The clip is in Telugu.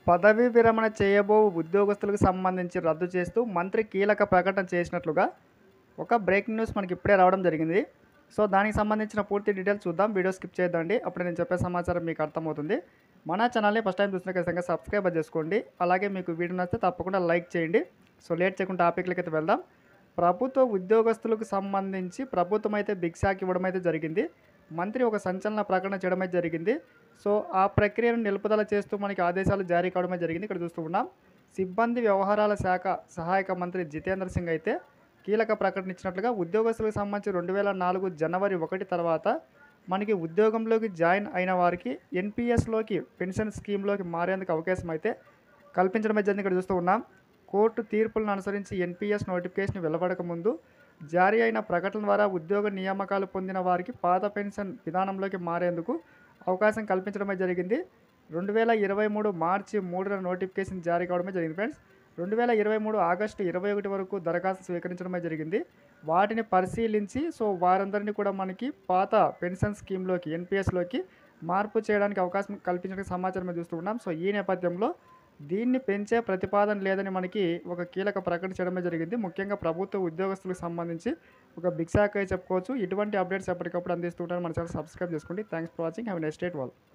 పదవీ విరమణ చేయబో ఉద్యోగస్తులకు సంబంధించి రద్దు చేస్తూ మంత్రి కీలక ప్రకటన చేసినట్లుగా ఒక బ్రేకింగ్ న్యూస్ మనకి ఇప్పుడే రావడం జరిగింది సో దానికి సంబంధించిన పూర్తి డీటెయిల్స్ చూద్దాం వీడియో స్కిప్ చేద్దండి అప్పుడు నేను చెప్పే సమాచారం మీకు అర్థమవుతుంది మన ఛానల్ని ఫస్ట్ టైం చూసిన ఖచ్చితంగా సబ్స్క్రైబ్ చేసుకోండి అలాగే మీకు వీడియో నచ్చితే తప్పకుండా లైక్ చేయండి సో లేట్ చేయకుండా టాపిక్లకి అయితే వెళ్దాం ప్రభుత్వ ఉద్యోగస్తులకు సంబంధించి ప్రభుత్వం అయితే బిగ్ షాక్ ఇవ్వడం అయితే జరిగింది మంత్రి ఒక సంచలన ప్రకటన చేయడం అయితే జరిగింది సో ఆ ప్రక్రియను నిలుపుదల చేస్తూ మనకి ఆదేశాలు జారీ కావడమే జరిగింది ఇక్కడ చూస్తూ ఉన్నాం సిబ్బంది వ్యవహారాల శాఖ సహాయక మంత్రి జితేంద్ర సింగ్ అయితే కీలక ప్రకటన ఇచ్చినట్లుగా ఉద్యోగస్తులకు సంబంధించి రెండు వేల నాలుగు జనవరి ఒకటి తర్వాత మనకి ఉద్యోగంలోకి జాయిన్ అయిన వారికి ఎన్పిఎస్లోకి పెన్షన్ స్కీమ్లోకి మారేందుకు అవకాశం అయితే కల్పించడం అయితే జరిగింది ఇక్కడ చూస్తూ ఉన్నాం కోర్టు తీర్పులను అనుసరించి ఎన్పిఎస్ నోటిఫికేషన్ వెలువడక ముందు జారీ అయిన ప్రకటన ద్వారా ఉద్యోగ నియామకాలు పొందిన వారికి పాత పెన్షన్ విధానంలోకి మారేందుకు అవకాశం కల్పించడమే జరిగింది రెండు వేల ఇరవై మూడు మార్చి మూడున నోటిఫికేషన్ జారీ కావడమే జరిగింది ఫ్రెండ్స్ రెండు వేల ఇరవై మూడు ఆగస్టు ఇరవై ఒకటి వరకు దరఖాస్తు స్వీకరించడమే జరిగింది వాటిని పరిశీలించి సో వారందరినీ కూడా మనకి పాత పెన్షన్ స్కీమ్లోకి ఎన్పిఎస్లోకి మార్పు చేయడానికి అవకాశం కల్పించడానికి సమాచారం మేము చూస్తూ ఉన్నాం సో ఈ నేపథ్యంలో దీన్ని పెంచే ప్రతిపాదన లేదని మనకి ఒక కీలక ప్రకటన చేయడమే జరిగింది ముఖ్యంగా ప్రభుత్వ ఉద్యోగస్తులకు సంబంధించి ఒక బిగ్ శాఖ చెప్పుకోవచ్చు ఇటువంటి అప్డేట్స్ ఎప్పటికప్పుడు అందిస్తుంటాను మన ఛానల్ సబ్స్క్రైబ్ చేసుకోండి thanks for watching have next date wall